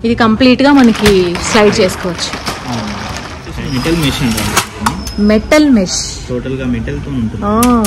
ఇది కంప్లీట్ గా మనకి స్లైడ్ చేసుకోవచ్చు metal machine metal mesh total గా మెటల్ తో ఉంటుంది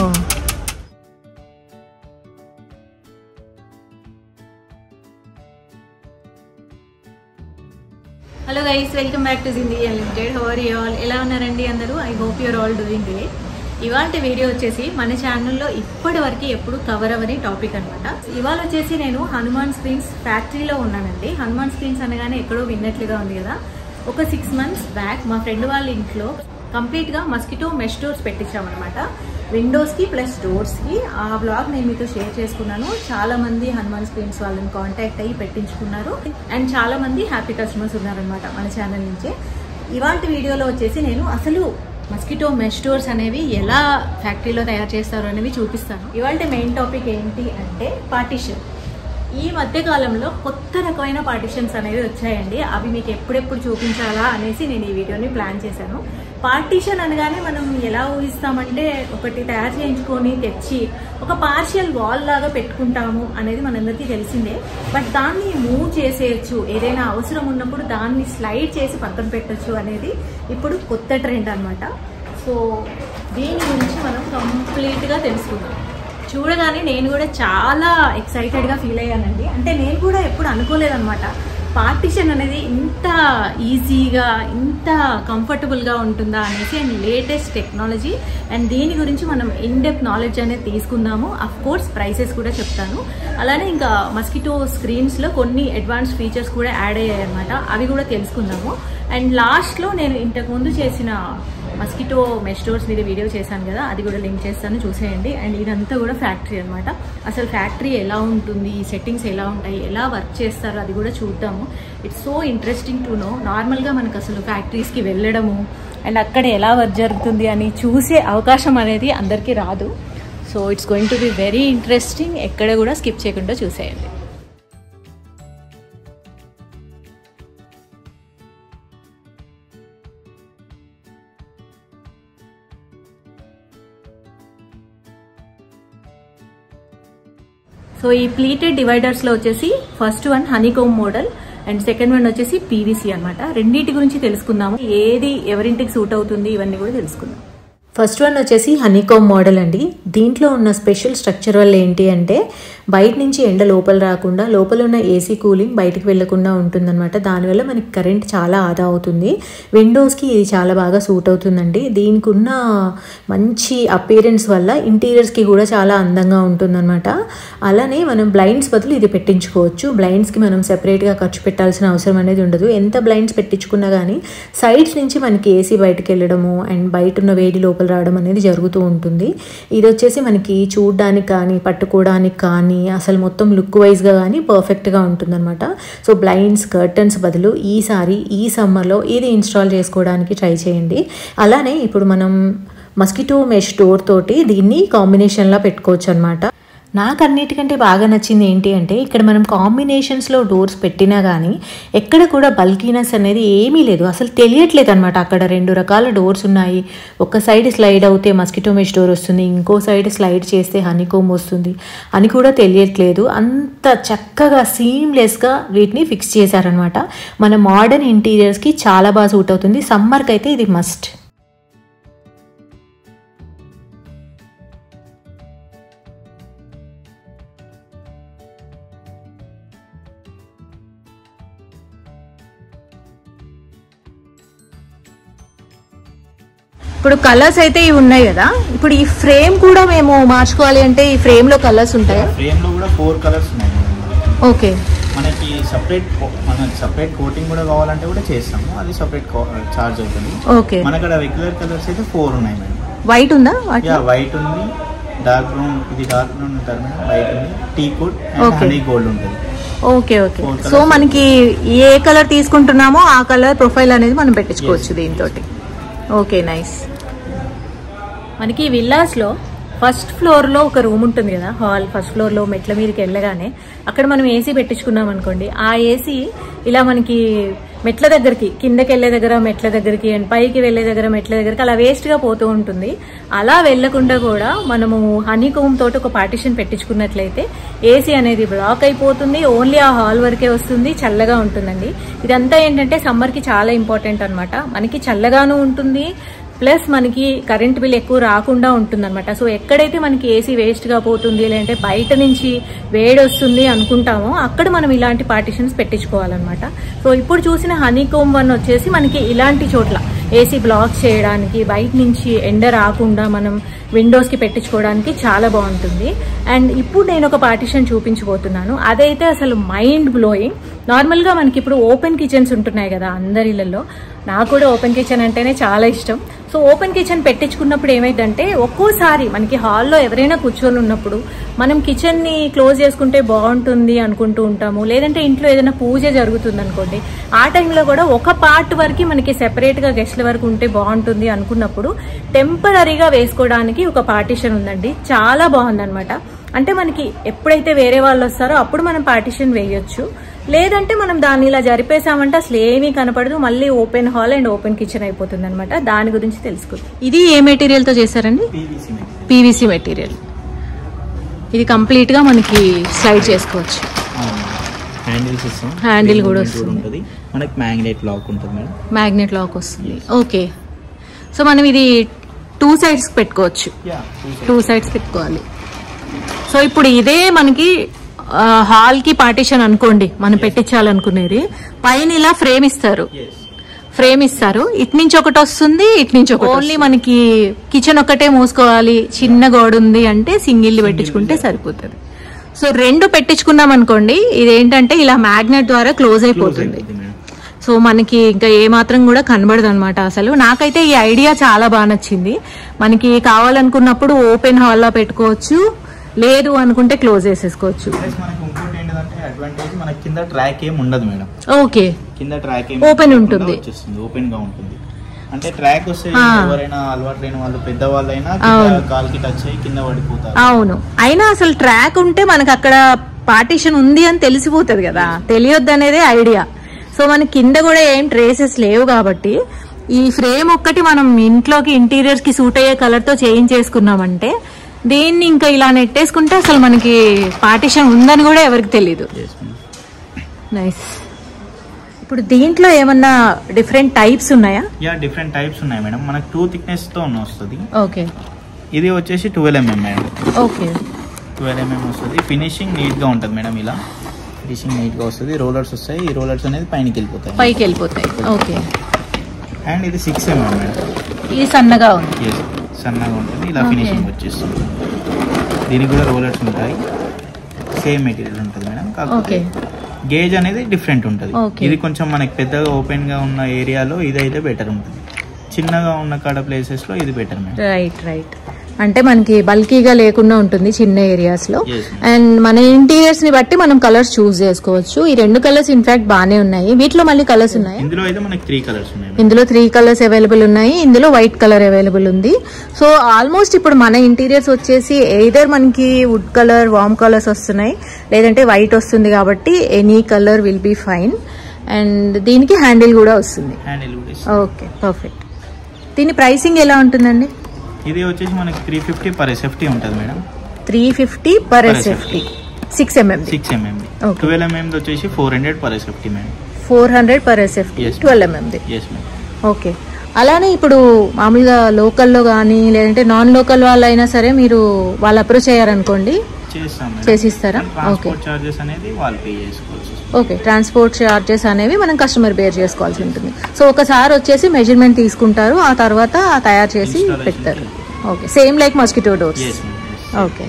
hello guys welcome back to జిందీ అన్లిమిటెడ్ హవర్ యూ ఆల్ ఎలా ఉన్నారండి అందరూ I hope you're all doing డే ఇవాళ వీడియో వచ్చేసి మన ఛానల్లో ఇప్పటి వరకు ఎప్పుడు కవర్ అవ్వని టాపిక్ అనమాట ఇవాళ వచ్చేసి నేను హనుమాన్ స్క్రీన్స్ ఫ్యాక్టరీలో ఉన్నానండి హనుమాన్ స్క్రీన్స్ అనగానే ఎక్కడో విన్నట్లుగా ఉంది కదా ఒక సిక్స్ మంత్స్ బ్యాక్ మా ఫ్రెండ్ వాళ్ళ ఇంట్లో కంప్లీట్గా మస్కిటో మెష్ డోర్స్ పెట్టించామన్నమాట విండోస్కి ప్లస్ డోర్స్కి ఆ బ్లాగ్ నేను మీతో షేర్ చేసుకున్నాను చాలా మంది హనుమాన్ స్క్రీన్స్ వాళ్ళని కాంటాక్ట్ అయ్యి పెట్టించుకున్నారు అండ్ చాలా మంది హ్యాపీ కస్టమర్స్ ఉన్నారనమాట మన ఛానల్ నుంచే ఇవాళ వీడియోలో వచ్చేసి నేను అసలు మస్కిటో మెష్ డోర్స్ అనేవి ఎలా ఫ్యాక్టరీలో తయారు చేస్తారు అనేవి చూపిస్తాను ఇవాళ మెయిన్ టాపిక్ ఏంటి అంటే పార్టీషన్ ఈ మధ్య కాలంలో కొత్త రకమైన పార్టిషన్స్ అనేవి వచ్చాయండి అవి మీకు ఎప్పుడెప్పుడు చూపించాలా అనేసి నేను ఈ వీడియోని ప్లాన్ చేశాను పార్టీషన్ అనగానే మనం ఎలా ఊహిస్తామంటే ఒకటి తయారు చేయించుకొని తెచ్చి ఒక పార్షియల్ వాల్ లాగా పెట్టుకుంటాము అనేది మనందరికీ తెలిసిందే బట్ దాన్ని మూవ్ చేసేయచ్చు ఏదైనా అవసరం ఉన్నప్పుడు దాన్ని స్లైడ్ చేసి పక్కన పెట్టచ్చు అనేది ఇప్పుడు కొత్త ట్రెండ్ అనమాట సో దీని గురించి మనం కంప్లీట్గా తెలుసుకుందాం చూడగానే నేను కూడా చాలా ఎక్సైటెడ్గా ఫీల్ అయ్యానండి అంటే నేను కూడా ఎప్పుడు అనుకోలేదన్నమాట పార్టిషన్ అనేది ఇంత ఈజీగా ఇంత కంఫర్టబుల్గా ఉంటుందా అనేసి అండ్ లేటెస్ట్ టెక్నాలజీ అండ్ దీని గురించి మనం ఇన్ డెప్త్ నాలెడ్జ్ అనేది తీసుకుందాము అఫ్ కోర్స్ ప్రైసెస్ కూడా చెప్తాను అలానే ఇంకా మస్కిటో స్క్రీన్స్లో కొన్ని అడ్వాన్స్ ఫీచర్స్ కూడా యాడ్ అయ్యాయి అనమాట అవి కూడా తెలుసుకుందాము అండ్ లాస్ట్లో నేను ఇంతకుముందు చేసిన మస్కిటో మెష్ డోర్స్ మీద వీడియో చేశాను కదా అది కూడా లింక్ చేస్తాను చూసేయండి అండ్ ఇదంతా కూడా ఫ్యాక్టరీ అనమాట అసలు ఫ్యాక్టరీ ఎలా ఉంటుంది ఈ సెట్టింగ్స్ ఎలా ఉంటాయి ఎలా వర్క్ చేస్తారు అది కూడా చూద్దాము it's so interesting to know నార్మల్గా మనకు అసలు ఫ్యాక్టరీస్కి వెళ్ళడము అండ్ అక్కడ ఎలా వర్క్ జరుగుతుంది అని చూసే అవకాశం అనేది అందరికీ రాదు so it's going to be very interesting ఎక్కడ కూడా స్కిప్ చేయకుండా చూసేయండి సో ఈ ప్లీటెడ్ డివైడర్స్లో వచ్చేసి first one honeycomb model and second one వచ్చేసి పీవీసీ అనమాట రెండింటి గురించి తెలుసుకుందాము ఏది ఎవరింటికి సూట్ అవుతుంది ఇవన్నీ కూడా తెలుసుకుందాం ఫస్ట్ వన్ వచ్చేసి హనీకామ్ మోడల్ అండి దీంట్లో ఉన్న స్పెషల్ స్ట్రక్చర్ వల్ల ఏంటి అంటే బయట నుంచి ఎండ లోపల రాకుండా లోపల ఉన్న ఏసీ కూలింగ్ బయటికి వెళ్లకుండా ఉంటుందన్నమాట దానివల్ల మనకి కరెంట్ చాలా ఆదా అవుతుంది విండోస్కి ఇది చాలా బాగా సూట్ అవుతుందండి దీనికి ఉన్న మంచి అపీరెన్స్ వల్ల ఇంటీరియర్స్కి కూడా చాలా అందంగా ఉంటుందన్నమాట అలానే మనం బ్లైండ్స్ బదులు ఇది పెట్టించుకోవచ్చు బ్లైండ్స్కి మనం సెపరేట్గా ఖర్చు పెట్టాల్సిన అవసరం అనేది ఉండదు ఎంత బ్లైండ్స్ పెట్టించుకున్నా కానీ సైడ్స్ నుంచి మనకి ఏసీ బయటకు వెళ్ళడము అండ్ బయట ఉన్న వేడి లోపల రావడం అనేది జరుగుతూ ఉంటుంది ఇది వచ్చేసి మనకి చూడడానికి కానీ పట్టుకోవడానికి కానీ అసలు మొత్తం లుక్ వైజ్గా కానీ పర్ఫెక్ట్గా ఉంటుందన్నమాట సో బ్లైండ్స్ కర్టన్స్ బదులు ఈసారి ఈ సమ్మర్లో ఇది ఇన్స్టాల్ చేసుకోవడానికి ట్రై చేయండి అలానే ఇప్పుడు మనం మస్కిటో మెష్ డోర్ తోటి దీన్ని కాంబినేషన్లో పెట్టుకోవచ్చు అనమాట నాకు అన్నిటికంటే బాగా నచ్చింది ఏంటి అంటే ఇక్కడ మనం కాంబినేషన్స్లో డోర్స్ పెట్టినా కానీ ఎక్కడ కూడా బల్కీనెస్ అనేది ఏమీ లేదు అసలు తెలియట్లేదు అనమాట అక్కడ రెండు రకాల డోర్స్ ఉన్నాయి ఒక సైడ్ స్లైడ్ అవుతే మస్కిటో మెష్ డోర్ వస్తుంది ఇంకో సైడ్ స్లైడ్ చేస్తే హనీకోమ్ వస్తుంది అని కూడా తెలియట్లేదు అంత చక్కగా సీమ్లెస్గా వీటిని ఫిక్స్ చేశారనమాట మన మోడర్న్ ఇంటీరియర్స్కి చాలా బాగా సూట్ అవుతుంది సమ్మర్కి అయితే ఇది మస్ట్ ఇప్పుడు కలర్స్ అయితే ఇవి ఉన్నాయి కదా ఇప్పుడు ఈ ఫ్రేమ్ కూడా మేము మార్చుకోవాలి అంటే ఈ ఫ్రేమ్ లో కలర్స్ ఉంటాయా ఫ్రేమ్ లో కూడా ఫోర్ కలర్స్ ఉన్నాయి మేడం. ఓకే మనకి సపరేట్ మనకి సపరేట్ కోటింగ్ కూడా కావాలంటే కూడా చేస్తాము అది సపరేట్ చార్జ్ అవుతుంది ఓకే మన అక్కడ రెగ్యులర్ కలర్స్ అయితే ఫోర్ ఉన్నాయి మేడం వైట్ ఉందా వాటి యా వైట్ ఉంది డార్క్ బ్రౌన్ ఇది డార్క్ బ్రౌన్ ఉంటారు మేడం వైట్ ఉంది టీ కోట్ అండ్ Okay. హనీ గోల్డ్ ఉంటుంది okay okay Four so colours. మనకి ఏ కలర్ తీసుకుంటున్నామో ఆ కలర్ ప్రొఫైల్ అనేది మనం పెట్టించుకోవచ్చు Yes. దీంతో ఓకే నైస్ మనకి విల్లాస్లో ఫస్ట్ ఫ్లోర్ లో ఒక రూమ్ ఉంటుంది కదా హాల్ ఫస్ట్ ఫ్లోర్ లో మెట్ల మీదకి వెళ్ళగానే అక్కడ మనం ఏసీ పెట్టించుకున్నాం అనుకోండి ఆ ఏసీ ఇలా మనకి మెట్ల దగ్గరికి కిందకి వెళ్ళే దగ్గర మెట్ల దగ్గరికి అండ్ పైకి వెళ్ళే దగ్గర మెట్ల దగ్గరికి అలా వేస్ట్ గా పోతూ ఉంటుంది అలా వెళ్లకుండా కూడా మనము హనీ కోమ్ తోటి ఒక పార్టిషన్ పెట్టించుకున్నట్లయితే ఏసీ అనేది బ్లాక్ అయిపోతుంది ఓన్లీ ఆ హాల్ వరకే వస్తుంది చల్లగా ఉంటుందండి ఇదంతా ఏంటంటే సమ్మర్ కి చాలా ఇంపార్టెంట్ అన్నమాట మనకి చల్లగాను ఉంటుంది ప్లస్ మనకి కరెంట్ బిల్ ఎక్కువ రాకుండా ఉంటుంది అనమాట సో ఎక్కడైతే మనకి ఏసీ వేస్ట్ గా పోతుంది లేదంటే బయట నుంచి వేడి వస్తుంది అనుకుంటామో అక్కడ మనం ఇలాంటి పార్టిషన్స్ పెట్టించుకోవాలన్నమాట సో ఇప్పుడు చూసిన హనీ కోమ్ వన్ వచ్చేసి మనకి ఇలాంటి చోట్ల ఏసీ బ్లాక్ చేయడానికి బయట నుంచి ఎండ రాకుండా మనం విండోస్ కి పెట్టించుకోవడానికి చాలా బాగుంటుంది అండ్ ఇప్పుడు నేను ఒక పార్టిషన్ చూపించబోతున్నాను అదైతే అసలు మైండ్ బ్లోయింగ్ నార్మల్ గా మనకి ఇప్పుడు ఓపెన్ కిచెన్స్ ఉంటున్నాయి కదా అందరిలలో నాకు కూడా ఓపెన్ కిచెన్ అంటేనే చాలా ఇష్టం సో ఓపెన్ కిచెన్ పెట్టించుకున్నప్పుడు ఏమైందంటే ఒక్కోసారి మనకి హాల్లో ఎవరైనా కూర్చొని ఉన్నప్పుడు మనం కిచెన్ ని క్లోజ్ చేసుకుంటే బాగుంటుంది అనుకుంటూ ఉంటాము లేదంటే ఇంట్లో ఏదైనా పూజ జరుగుతుంది అనుకోండి ఆ టైంలో కూడా ఒక పార్ట్ వరకు మనకి సెపరేట్ గా గెస్ట్ల వరకు ఉంటే బాగుంటుంది అనుకున్నప్పుడు టెంపరీగా వేసుకోవడానికి ఒక పార్టిషన్ ఉందండి చాలా బాగుందన్నమాట అంటే మనకి ఎప్పుడైతే వేరే వాళ్ళు వస్తారో అప్పుడు మనం పార్టిషన్ వేయొచ్చు లేదంటే మనం దాన్ని ఇలా జరిపేసామంటే అసలు ఏమీ కనపడదు మళ్ళీ open hall and open kitchen అయిపోతుంది అనమాట దాని గురించి తెలుసుకుందాం ఇది ఏ మెటీరియల్ తో చేశారండి పీవీసీ మెటీరియల్ పీవీసీ మెటీరియల్ ఇది కంప్లీట్ గా మనకి స్లైడ్ చేసుకోవచ్చు హ్యాండిల్స్ ఇస్తాం Handle Ring కూడా movement వస్తుంది. ఉంటుంది మనకి మ్యాగ్నెట్ లాక్ ఉంటుంది మేడం మ్యాగ్నెట్ లాక్ వస్తుంది ఓకే సో మనం ఇది టూ సైడ్స్ పెట్టుకోవచ్చు యా టూ సైడ్స్ పెట్టుకోవాలి సో ఇప్పుడు ఇదే మనకి హాల్ కి పార్టీషన్ అనుకోండి మనం పెట్టించాలనుకునేది పైన ఇలా ఫ్రేమ్ ఇస్తారు ఫ్రేమ్ ఇస్తారు ఇటు నుంచి ఒకటి వస్తుంది ఇటు నుంచి ఒకటి ఓన్లీ మనకి కిచెన్ ఒక్కటే మూసుకోవాలి చిన్న గోడ ఉంది అంటే సింగిల్ పెట్టించుకుంటే సరిపోతుంది సో రెండు పెట్టించుకున్నాం అనుకోండి ఇదేంటంటే ఇలా మ్యాగ్నెట్ ద్వారా క్లోజ్ క్లోజ్ అయిపోతుంది అయిపోతుంది మేడం సో మనకి ఇంకా ఏ మాత్రం కూడా కనబడదు అనమాట అసలు నాకైతే ఈ ఐడియా చాలా బాగా నచ్చింది మనకి కావాలనుకున్నప్పుడు ఓపెన్ హాల్లో పెట్టుకోవచ్చు లేదు అనుకుంటే క్లోజ్ చేసేసుకోవచ్చు ప్లస్ మనకి ఇంకోటి ఏంటంటే అడ్వాంటేజ్ మనకి కింద ట్రాక్ ఏం ఉండదు మేడం ఓకే కింద ట్రాక్ ఏం Open లేకుండా ఉంటుంది. వచ్చేస్తుంది ఓపెన్ గా ఉంటుంది అంటే ట్రాక్ వస్తే ఆ. ఎవరైనా అలవాటు లేని వాళ్ళు పెద్ద వాళ్ళైనా అవును. కాల్కి టచ్ అయ్యి కింద పడిపోతారు అవును అయినా అసలు ట్రాక్ ఉంటే మనకి అక్కడ పార్టీషన్ ఉంది అని తెలిసిపోతుంది కదా తెలియొద్దు అనేదే ఐడియా సో మన కింద కూడా ఏం ట్రేసెస్ లేవు కాబట్టి ఈ ఫ్రేమ్ ఒక్కటి మనం ఇంట్లోకి ఇంటీరియర్స్ కి సూట్ అయ్యే కలర్ తో చేంజ్ చేసుకున్నామంటే దీన్ని ఇంకా ఇలా నెట్టేసుకుంటే అసలు మనకి పార్టీషన్ ఉందని కూడా ఎవరికి తెలియదు Yes, ma'am. నైస్ ఇప్పుడు దీంట్లో ఏమన్నా డిఫరెంట్ టైప్స్ ఉన్నాయా యా డిఫరెంట్ టైప్స్ ఉన్నాయి మేడం మనకు టూ థిక్నెస్ తో వస్తుంది ఓకే ఇది వచ్చేసి twelve mm madam okay twelve mm వస్తుంది ఫినిషింగ్ నీట్ గా ఉంటుంది మేడం ఇలా ఫినిషింగ్ నీట్ గా వస్తుంది రోలర్స్ వస్తాయి ఈ రోలర్స్ అనేది పైనకి వెళ్ళిపోతాయి పైకి వెళ్ళిపోతాయి ఓకే అండ్ ఇది సిక్స్ ఎంఎం మేడం ఇది సన్నగా ఉంది Yes, సన్నగా ఉంటుంది ఇలా Okay. ఫినిషింగ్ వచ్చేస్తుంది దీనికి కూడా రోలర్స్ ఉంటాయి సేమ్ మెటీరియల్ ఉంటుంది మేడం ఓకే కాకపోతే గేజ్ అనేది డిఫరెంట్ ఉంటుంది Okay. ఇది కొంచెం మనకి పెద్దగా ఓపెన్ గా ఉన్న ఏరియాలో ఇదైతే బెటర్ ఉంటుంది చిన్నగా ఉన్న కాడ ప్లేసెస్ లో ఇది బెటర్ మేడం రైట్ రైట్ అంటే మనకి బల్కీగా లేకుండా ఉంటుంది చిన్న ఏరియాస్ లో Yes, ma'am. అండ్ మన ఇంటీరియర్స్ ని బట్టి మనం కలర్స్ చూస్ చేసుకోవచ్చు ఈ రెండు కలర్స్ ఇన్ఫాక్ట్ బానే ఉన్నాయి వీటిలో మళ్ళీ కలర్స్ ఉన్నాయి ఇందులో అయితే మనకి త్రీ కలర్స్ ఉన్నాయి మేడం. ఇందులో త్రీ కలర్స్ అవైలబుల్ ఉన్నాయి ఇందులో వైట్ కలర్ అవైలబుల్ ఉంది సో ఆల్మోస్ట్ ఇప్పుడు మన ఇంటీరియర్స్ వచ్చేసి ఎయిదర్ మనకి వుడ్ కలర్ వామ్ కలర్స్ వస్తున్నాయి లేదంటే వైట్ వస్తుంది కాబట్టి any colour will be fine and దీనికి హ్యాండిల్ కూడా వస్తుంది హ్యాండిల్ కూడా ఇస్తుంది. ఓకే పర్ఫెక్ట్ దీని ప్రైసింగ్ ఎలా ఉంటుందండి ఇది వచ్చేసి మనకి త్రీ ఫిఫ్టీ పర్ ఎస్ఎఫ్టీ ఉంటుంది madam three fifty per Per SFT six mm six mm Okay. Twelve mm వచ్చేసి four hundred per SFT madam four hundred per SFT Yes. Twelve ఎంఎంది yes madam okay అలానే ఇప్పుడు మామూలుగా లోకల్లో కానీ లేదంటే non local వాళ్ళు అయినా సరే మీరు వాళ్ళు అప్రోచ్ అయ్యారనుకోండి చేస్తాం మేడం. చేసిస్తారా? కానీ ట్రాన్స్పోర్ట్ చార్జెస్ అనేది వాళ్ళు పే చేసుకోవాల్సి వస్తుంది ఓకే ట్రాన్స్పోర్ట్ చార్జెస్ అనేవి మనం కస్టమర్ బేర్ చేసుకోవాల్సి ఉంటుంది సో ఒకసారి వచ్చేసి మెజర్మెంట్ తీసుకుంటారు ఆ తర్వాత తయారు చేసి Installation పెడతారు okay same like mosquito doors yes madam okay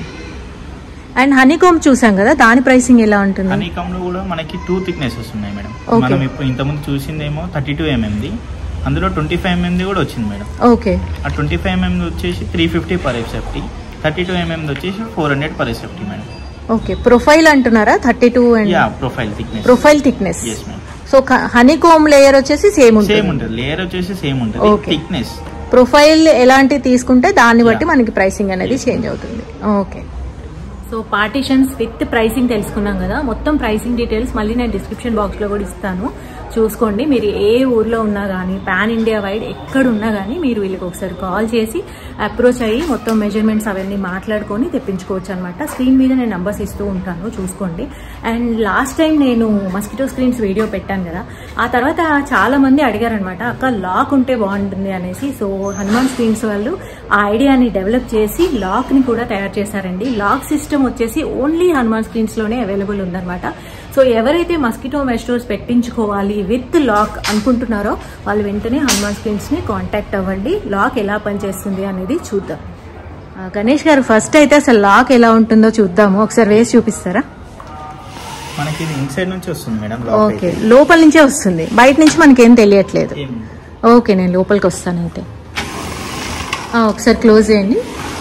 and honeycomb చూసాం కదా దాని ప్రైసింగ్ ఎలా ఉంటుంది హనీకమ్ లో కూడా మనకి టూ థిక్నెసెస్ ఉన్నాయి మేడం Okay. మనం ఇప్పుడు ఇంతకుముందు చూసిందేమో థర్టీ టూ ఎంఎంది అందులో ట్వంటీ ఫైవ్ ఎంఎంది కూడా వచ్చింది మేడం ఓకే ఆ ట్వంటీ ఫైవ్ ఎంఎం వచ్చేసి three fifty per SFT thirty two ఎంఎంది వచ్చేసి four hundred per SFT madam okay profile అంటున్నారా thirty two and yeah profile thickness profile thickness yes madam so honeycomb layer వచ్చేసి same same ఉంటుంది ఉంటుంది layer వచ్చేసి same ఉంటుంది Okay. Thickness profile ఎలాంటి తీసుకుంటే దాన్ని బట్టి మనకి ప్రైసింగ్ అనేది చేంజ్ అవుతుంది okay so partitions with pricing తెలుసుకున్నాం కదా మొత్తం ప్రైసింగ్ డీటెయిల్స్ మళ్ళీ నేను డిస్క్రిప్షన్ బాక్స్ లో కూడా ఇస్తాను చూసుకోండి మీరు ఏ ఊర్లో ఉన్నా కానీ పాన్ ఇండియా వైడ్ ఎక్కడ ఉన్నా కానీ మీరు వీళ్ళకి ఒకసారి కాల్ చేసి అప్రోచ్ అయ్యి మొత్తం మెజర్మెంట్స్ అవన్నీ మాట్లాడుకొని తెప్పించుకోవచ్చు అనమాట స్క్రీన్ మీద నేను నంబర్స్ ఇస్తూ ఉంటాను చూసుకోండి అండ్ లాస్ట్ టైం నేను మస్కిటో స్క్రీన్స్ వీడియో పెట్టాను కదా ఆ తర్వాత చాలా మంది అడిగారనమాట అక్క లాక్ ఉంటే బాగుంటుంది అనేసి సో హనుమాన్ స్క్రీన్స్ వాళ్ళు ఆ ఐడియాని డెవలప్ చేసి లాక్ ని కూడా తయారు చేశారండి లాక్ సిస్టమ్ వచ్చేసి ఓన్లీ హనుమాన్ స్క్రీన్స్ లోనే అవైలబుల్ ఉందన్నమాట సో ఎవరైతే మస్కిటో మెస్టోర్స్ పెట్టించుకోవాలి విత్ లాక్ అనుకుంటున్నారో వాళ్ళు వెంటనే హనుమాన్ స్క్రీన్స్ ని కాంటాక్ట్ అవ్వండి లాక్ ఎలా పనిచేస్తుంది అనేది చూద్దాం ఆ, గణేష్ గారు ఫస్ట్ అయితే అసలు లాక్ ఎలా ఉంటుందో చూద్దాము ఒకసారి వేసి చూపిస్తారా మనకి ఇది ఇన్సైడ్ నుంచి వస్తుంది మేడం లాక్ ఓకే అయితే లోపల నుంచే వస్తుంది బయట నుంచి మనకేం తెలియట్లేదు ఏం- ఓకే నేను లోపలికి వస్తాను అయితే ఆ, ఒకసారి క్లోజ్ చేయండి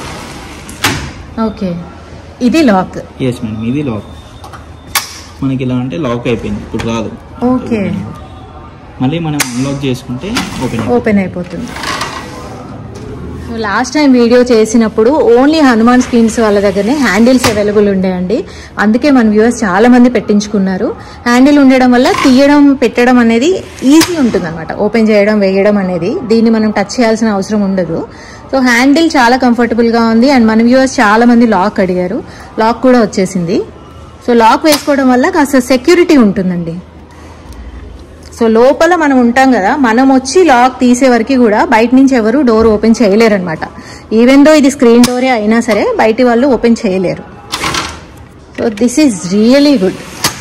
ఓకే ఇది లాక్ ఎస్ మేడం ఇది లాక్ మనకి ఇలా అంటే లాక్ అయిపోయింది ఇప్పుడు రాదు ఓకే మళ్ళీ మనం అన్లాక్ చేసుకుంటే ఓపెన్ ఓపెన్ అయిపోతుంది సో లాస్ట్ టైం వీడియో చేసినప్పుడు ఓన్లీ హనుమాన్ స్క్రీన్స్ వాళ్ళ దగ్గరనే హ్యాండిల్స్ అవైలబుల్ ఉండేయండి అందుకే మన వ్యూవర్స్ చాలా మంది పెట్టించుకున్నారు హ్యాండిల్ ఉండడం వల్ల తీయడం పెట్టడం అనేది ఈజీ ఉంటుంది అనమాట ఓపెన్ చేయడం వేయడం అనేది దీన్ని మనం టచ్ చేయాల్సిన అవసరం ఉండదు సో హ్యాండిల్ చాలా కంఫర్టబుల్ గా ఉంది అండ్ మన వ్యూవర్స్ చాలా మంది లాక్ అడిగారు లాక్ కూడా వచ్చేసింది సో లాక్ వేసుకోవడం వల్ల కాస్త సెక్యూరిటీ ఉంటుందండి సో లోపల మనం ఉంటాం కదా మనం వచ్చి లాక్ తీసే వరకు కూడా బయట నుంచి ఎవరు డోర్ ఓపెన్ చేయలేరు అనమాట ఈవెన్ దో ఇది స్క్రీన్ డోరే అయినా సరే బయటి వాళ్ళు ఓపెన్ చేయలేరు so this is really good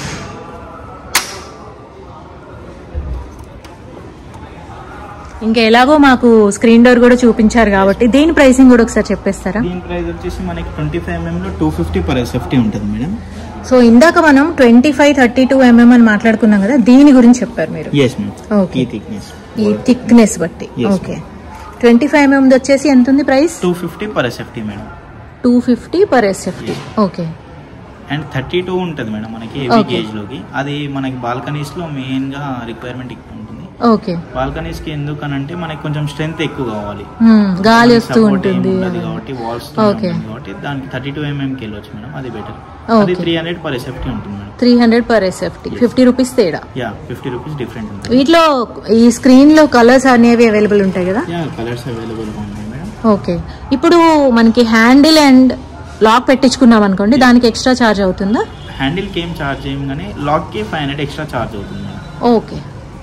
ఇంకా ఎలాగో మాకు స్క్రీన్ డోర్ కూడా చూపించారు కాబట్టి దీని ప్రైసింగ్ కూడా ఒకసారి చెప్పేస్తారా దీని ప్రైస్ వచ్చేసి మనకి ట్వంటీ ఫైవ్ ఎంఎం లో టూ ఫిఫ్టీ పర్ సేఫ్టీ ఉంటుంది మేడం సో ఇందాక మనం twenty five thirty two mm అని మాట్లాడుకున్నాం కదా దీని గురించి చెప్పారు మీరు ఎస్ మేడం Okay. ఈ థిక్నెస్ ఈ థిక్నెస్ బట్టి Yes, okay twenty five mm వచ్చేసి ఎంత ఉంది price two fifty per SFT madam two fifty per SFT okay and thirty two ఉంటుంది మేడం మనకి హెవీ Okay. గేజ్ లోకి అది మనకి బాల్కనీస్ లో మెయిన్ గా రిక్వైర్మెంట్ ఎక్కువ ఉంటుంది ఓకే బాల్కనీస్ కి ఎందుకనంటే మనకి కొంచెం స్ట్రెంత్ ఎక్కువ కావాలి మ్మ్, గాలి వస్తూ Support ఏం ఉంటుంది ఉండదు కాబట్టి వాల్స్ Okay. కాబట్టి దానికి థర్టీ టూ ఎంఎం కి వెళ్ళొచ్చు మేడం అది బెటర్ Okay. అది త్రీ హండ్రెడ్ పర్ సేఫ్టీ ఉంటుంది madam three hundred per SFT fifty rupees తేడా యా ఫిఫ్టీ రూపీస్ డిఫరెంట్ ఉంటుంది వీటిలో ఈ స్క్రీన్ లో కలర్స్ అనేవి అవైలబుల్ ఉంటాయి కదా యా కలర్స్ అవైలబుల్ ఉన్నాయి మేడం ఓకే ఇప్పుడు మనకి హ్యాండిల్ అండ్ లాక్ పెట్టించుకున్నాం అనుకోండి దానికి ఎక్స్ట్రా చార్జ్ అవుతుందా హ్యాండిల్ కి ఏం చార్జ్ చేయం కానీ లాక్ కి ఫైవ్ హండ్రెడ్ ఎక్స్ట్రా చార్జ్ అవుతుంది madam okay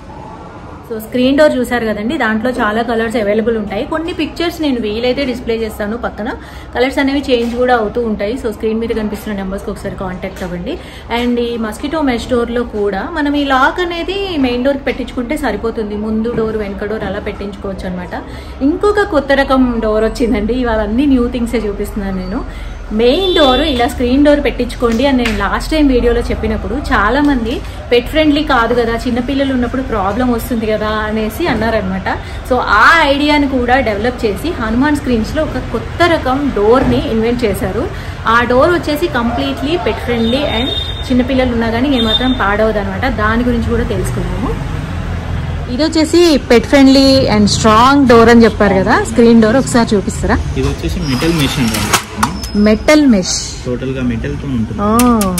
so screen door చూసారు కదండి దాంట్లో చాలా కలర్స్ అవైలబుల్ ఉంటాయి కొన్ని పిక్చర్స్ నేను వీలైతే డిస్ప్లే చేస్తాను పక్కన కలర్స్ అనేవి చేంజ్ కూడా అవుతూ ఉంటాయి సో స్క్రీన్ మీద కనిపిస్తున్న నెంబర్స్కి ఒకసారి కాంటాక్ట్ అవ్వండి అండ్ ఈ మస్కిటో మెష్ డోర్లో కూడా మనం ఈ లాక్ అనేది మెయిన్ డోర్కి పెట్టించుకుంటే సరిపోతుంది ముందు డోర్ వెనక డోర్ అలా పెట్టించుకోవచ్చు అనమాట ఇంకొక కొత్త రకం డోర్ వచ్చిందండి ఇవాళ అన్ని న్యూ థింగ్సే చూపిస్తున్నాను నేను మెయిన్ డోర్ ఇలా స్క్రీన్ డోర్ పెట్టించుకోండి అని నేను లాస్ట్ టైం వీడియోలో చెప్పినప్పుడు చాలా మంది పెట్ ఫ్రెండ్లీ కాదు కదా చిన్నపిల్లలు ఉన్నప్పుడు ప్రాబ్లం వస్తుంది కదా అనేసి అన్నారనమాట సో ఆ ఐడియాని కూడా డెవలప్ చేసి హనుమాన్ స్క్రీన్స్లో ఒక కొత్త రకం డోర్ని ఇన్వెంట్ చేశారు ఆ డోర్ వచ్చేసి కంప్లీట్లీ పెట్ ఫ్రెండ్లీ అండ్ చిన్నపిల్లలు ఉన్నా కానీ ఏమాత్రం పాడవదు అనమాట దాని గురించి కూడా తెలుసుకున్నాము ఇది వచ్చేసి pet friendly and strong door అని చెప్పారు కదా స్క్రీన్ డోర్ ఒకసారి చూపిస్తారా ఇది వచ్చేసి metal machine metal mesh total గా మెటల్ తో ఉంటుంది ఓ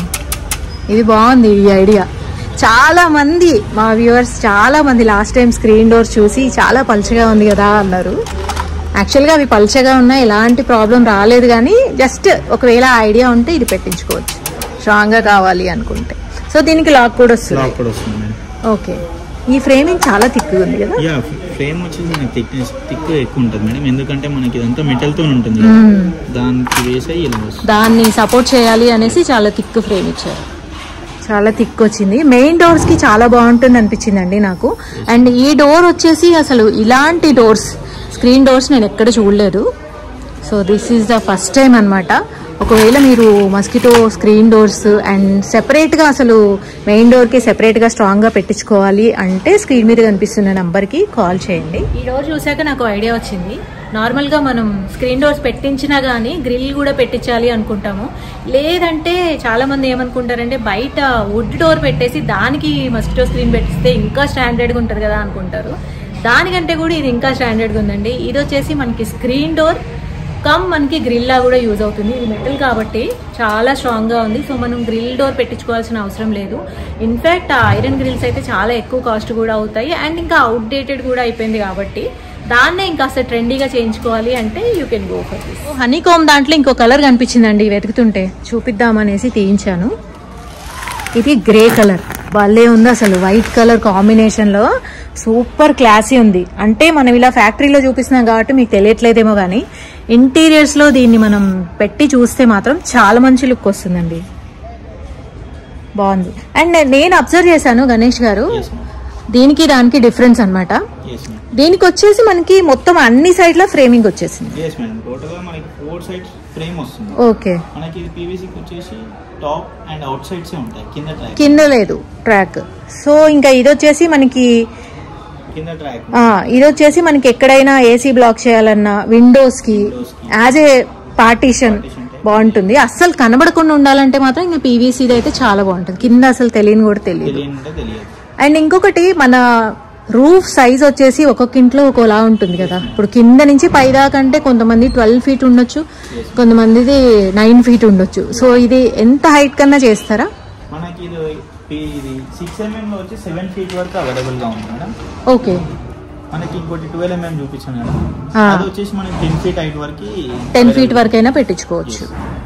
ఇది బాగుంది ఈ ఐడియా చాలా మంది మా వ్యూవర్స్ చాలా మంది లాస్ట్ టైం స్క్రీన్ డోర్ చూసి చాలా పల్చగా ఉంది కదా అన్నారు యాక్చువల్గా అవి పల్చగా ఉన్నా ఎలాంటి ప్రాబ్లం రాలేదు కానీ జస్ట్ ఒకవేళ ఐడియా ఉంటే ఇది పెట్టించుకోవచ్చు స్ట్రాంగ్గా కావాలి అనుకుంటే సో దీనికి లాక్ కూడా వస్తుంది లాక్ కూడా వస్తుంది మేడం ఓకే ఈ ఫ్రేమింగ్ చాలా థిక్గా ఉంది కదా యా ఫ్రేమ్ వచ్చేసి మనకి థిక్నెస్ థిక్ ఎక్కువ ఉంటుంది మేడం ఎందుకంటే మనకి ఇదంతా మెటల్ తో ఉంటుంది మ్మ్. దానికి వేసే ఇలా వస్తుంది దాన్ని సపోర్ట్ చేయాలి అనేసి చాలా థిక్ ఫ్రేమ్ ఇచ్చారు చాలా థిక్ వచ్చింది మెయిన్ డోర్స్ కి చాలా బాగుంటుంది అనిపించిందండి నాకు అండ్ ఈ డోర్ వచ్చేసి అసలు ఇలాంటి డోర్స్ స్క్రీన్ డోర్స్ నేను ఎక్కడ చూడలేదు so this is the first time అన్నమాట ఒకవేళ మీరు మస్కిటో స్క్రీన్ డోర్స్ అండ్ సెపరేట్గా అసలు మెయిన్ డోర్కి సెపరేట్గా స్ట్రాంగ్గా పెట్టించుకోవాలి అంటే స్క్రీన్ మీద కనిపిస్తున్న నంబర్కి కాల్ చేయండి ఈ డోర్ చూసాక నాకు ఐడియా వచ్చింది నార్మల్గా మనం స్క్రీన్ డోర్స్ పెట్టించినా కానీ గ్రిల్ కూడా పెట్టించాలి అనుకుంటాము లేదంటే చాలా మంది ఏమనుకుంటారంటే బయట వుడ్ డోర్ పెట్టేసి దానికి మస్కిటో స్క్రీన్ పెట్టిస్తే ఇంకా స్టాండర్డ్గా ఉంటుంది కదా అనుకుంటారు దానికంటే కూడా ఇది ఇంకా స్టాండర్డ్గా ఉందండి ఇది వచ్చేసి మనకి స్క్రీన్ డోర్ కమ్ మనకి గ్రిల్లా కూడా యూజ్ అవుతుంది ఇది మెటల్ కాబట్టి చాలా స్ట్రాంగ్గా ఉంది సో మనం గ్రిల్ డోర్ పెట్టించుకోవాల్సిన అవసరం లేదు ఇన్ఫ్యాక్ట్ ఆ ఐరన్ గ్రిల్స్ అయితే చాలా ఎక్కువ కాస్ట్ కూడా అవుతాయి అండ్ ఇంకా అవుట్డేటెడ్ కూడా అయిపోయింది కాబట్టి దాన్నే ఇంకా అసలు ట్రెండీగా చేయించుకోవాలి అంటే you can go for this honeycomb దాంట్లో ఇంకో కలర్ కనిపించిందండి వెతుకుతుంటే చూపిద్దామనేసి తీయించాను ఇది గ్రే కలర్ భలే ఉంది అసలు వైట్ కలర్ కాంబినేషన్ లో సూపర్ క్లాసీ ఉంది అంటే మనం ఇలా ఫ్యాక్టరీలో చూపిస్తున్నాం కాబట్టి మీకు తెలియట్లేదేమో కానీ ఇంటీరియర్స్ లో దీన్ని మనం పెట్టి చూస్తే మాత్రం చాలా మంచి లుక్ వస్తుందండి బాగుంది అండ్ నేను అబ్జర్వ్ చేశాను గణేష్ గారు ఎస్ మ్యామ్ దీనికి దానికి డిఫరెన్స్ అన్నమాట ఎస్ మ్యామ్ దీనికి వచ్చేసి మనకి మొత్తం అన్ని సైడ్ల ఫ్రేమింగ్ వచ్చేసింది ఎస్ మేడం టోటల్గా మనకి ఫోర్ సైడ్స్ ఫ్రేమ్ వస్తుంది ఓకే మనకి ఇది పీవీసీకి వచ్చేసి టాప్ అండ్ అవుట్ సైడ్సే ఉంటాయి కింద ట్రాక్ కింద లేదు ట్రాక్ సో ఇంకా ఇది వచ్చేసి మనకి కింద ట్రాక్ ఆ, ఇది వచ్చేసి మనకి ఎక్కడైనా ఏసీ బ్లాక్ చేయాలన్నా విండోస్ కి Windows కి. As a partition Partition type. బాగుంటుంది అస్సలు కనబడకుండా ఉండాలంటే మాత్రం ఇంకా పీవీసీది అయితే చాలా బాగుంటుంది కింద అసలు తెలియని కూడా తెలియదు తెలియనుంటే తెలియదు అండ్ ఇంకొకటి మన రూఫ్ సైజ్ వచ్చేసి ఒక్కొక్క ఇంట్లో ఒక్కోలా ఉంటుంది కదా ఇప్పుడు కింద నుంచి పై దాకా అంటే కొంతమంది ట్వెల్వ్ ఫీట్ ఉండొచ్చు కొంతమందిది నైన్ ఫీట్ ఉండొచ్చు సో ఇది ఎంత హైట్ కన్నా చేస్తారా మనకి ఇది పీ- ఇది సిక్స్ ఎంఎం లో వచ్చి సెవెన్ ఫీట్ వరకు అవైలబుల్ గా ఉంది మేడం ఓకే మనకి ఇంకోటి ట్వెల్వ్ ఎంఎం చూపించాను మేడం ఆ. అది వచ్చేసి మనకి టెన్ ఫీట్ హైట్ వరకు టెన్ ఫీట్ వరకైనా పెట్టించుకోవచ్చు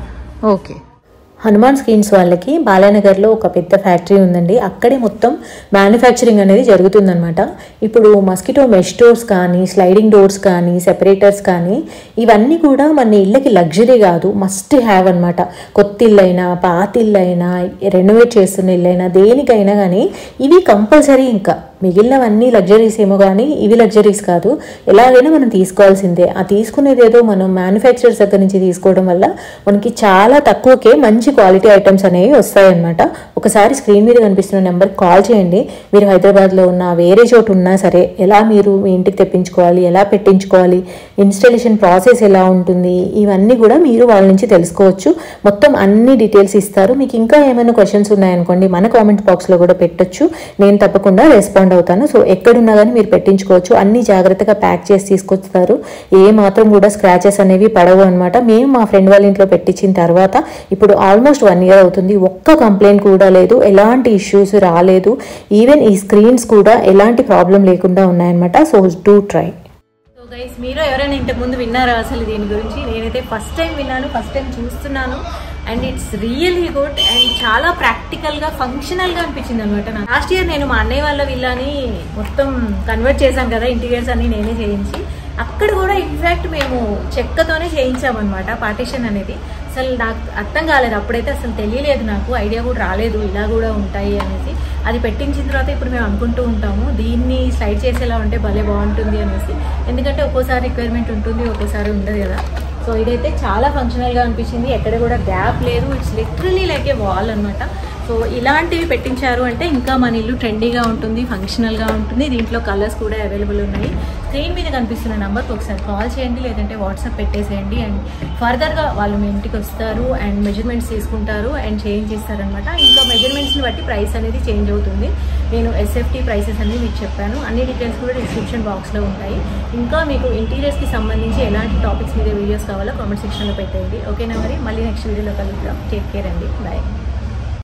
ఓకే హనుమాన్ స్క్రీన్స్ వాళ్ళకి బాలానగర్లో ఒక పెద్ద ఫ్యాక్టరీ ఉందండి అక్కడే మొత్తం మ్యానుఫ్యాక్చరింగ్ అనేది జరుగుతుందన్నమాట ఇప్పుడు మస్కిటో మెష్ డోర్స్ కానీ స్లైడింగ్ డోర్స్ కానీ సెపరేటర్స్ కానీ ఇవన్నీ కూడా మన ఇళ్ళకి లగ్జరీ కాదు మస్ట్ హ్యావ్ అనమాట కొత్త ఇల్లైనా పాత ఇల్లైనా రెనోవేట్ చేస్తున్న ఇల్లైనా దేనికైనా కానీ ఇవి కంపల్సరీ ఇంకా మిగిలినవన్నీ లగ్జరీస్ ఏమో కానీ ఇవి లగ్జరీస్ కాదు ఎలాగైనా మనం తీసుకోవాల్సిందే ఆ తీసుకునేది ఏదో మనం మ్యానుఫ్యాక్చరర్స్ దగ్గర నుంచి తీసుకోవడం వల్ల మనకి చాలా తక్కువకే మంచి క్వాలిటీ ఐటమ్స్ అనేవి వస్తాయన్నమాట ఒకసారి స్క్రీన్ మీద కనిపిస్తున్న నెంబర్ కాల్ చేయండి మీరు హైదరాబాద్లో ఉన్న వేరే చోటు ఉన్నా సరే ఎలా మీరు మీ ఇంటికి తెప్పించుకోవాలి ఎలా పెట్టించుకోవాలి ఇన్స్టాలేషన్ ప్రాసెస్ ఎలా ఉంటుంది ఇవన్నీ కూడా మీరు వాళ్ళ నుంచి తెలుసుకోవచ్చు మొత్తం అన్ని డీటెయిల్స్ ఇస్తారు మీకు ఇంకా ఏమైనా క్వశ్చన్స్ ఉన్నాయనుకోండి మన కామెంట్ బాక్స్లో కూడా పెట్టొచ్చు నేను తప్పకుండా రెస్పాండ్ అవుతాను సో ఎక్కడున్నా కానీ మీరు పెట్టించుకోవచ్చు అన్ని జాగ్రత్తగా ప్యాక్ చేసి తీసుకొస్తారు ఏ మాత్రం కూడా స్క్రాచెస్ అనేవి పడవు అనమాట మేము మా ఫ్రెండ్ వాళ్ళ ఇంట్లో పెట్టించిన తర్వాత ఇప్పుడు ఆల్మోస్ట్ వన్ ఇయర్ అవుతుంది ఒక్క కంప్లైంట్ కూడా లేదు ఎలాంటి ఇష్యూస్ రాలేదు ఈవెన్ ఈ స్క్రీన్స్ కూడా ఎలాంటి ప్రాబ్లం లేకుండా ఉన్నాయన్నమాట so do try so guys మీరు ఎవరైనా ఇంతకు ముందు విన్నారా అసలు దీని గురించి నేనైతే ఫస్ట్ టైం విన్నాను ఫస్ట్ టైం చూస్తున్నాను and it's really good and చాలా ప్రాక్టికల్ గా ఫంక్షనల్ గా అనిపించింది అనమాట లాస్ట్ ఇయర్ నేను మా అన్నయ్య వాళ్ళ విల్లాని మొత్తం కన్వర్ట్ చేశాం కదా ఇంటీరియర్స్ అన్ని నేనే చేయించి అక్కడ కూడా ఇన్ఫాక్ట్ మేము చెక్కతోనే చేయించామన్నమాట పార్టీషన్ అనేది అసలు నాకు అర్థం కాలేదు అప్పుడైతే అసలు తెలియలేదు నాకు ఐడియా కూడా రాలేదు ఇలా కూడా ఉంటాయి అనేసి అది పెట్టించిన తర్వాత ఇప్పుడు మేము అనుకుంటూ ఉంటాము దీన్ని స్లైడ్ చేసేలా ఉంటే భలే బాగుంటుంది అనేసి ఎందుకంటే ఒక్కోసారి రిక్వైర్మెంట్ ఉంటుంది ఒక్కోసారి ఉండదు కదా సో ఇదైతే చాలా ఫంక్షనల్గా అనిపించింది ఎక్కడ కూడా గ్యాప్ లేదు it's literally like a wall అనమాట సో ఇలాంటివి పెట్టించారు అంటే ఇంకా మన ఇల్లు ట్రెండీగా ఉంటుంది ఫంక్షనల్గా ఉంటుంది దీంట్లో కలర్స్ కూడా అవైలబుల్ ఉన్నాయి స్క్రీన్ మీద కనిపిస్తున్న నెంబర్కి ఒకసారి కాల్ చేయండి లేదంటే వాట్సాప్ పెట్టేసేయండి అండ్ ఫర్దర్గా వాళ్ళు మీ ఇంటికి వస్తారు అండ్ మెజర్మెంట్స్ తీసుకుంటారు అండ్ చేంజ్ చేస్తారనమాట ఇంకా మెజర్మెంట్స్ని బట్టి ప్రైస్ అనేది చేంజ్ అవుతుంది నేను ఎస్ఎఫ్టీ ప్రైసెస్ అన్ని మీకు చెప్పాను అన్ని డీటెయిల్స్ కూడా డిస్క్రిప్షన్ బాక్స్లో ఉంటాయి ఇంకా మీకు ఇంటీరియర్స్కి సంబంధించి ఎలాంటి టాపిక్స్ మీద వీడియోస్ కావాలో కామెంట్ సెక్షన్లో పెట్టండి ఓకేనా మరి మళ్ళీ నెక్స్ట్ వీడియోలో కలుద్దాం టేక్ కేర్ అండి బాయ్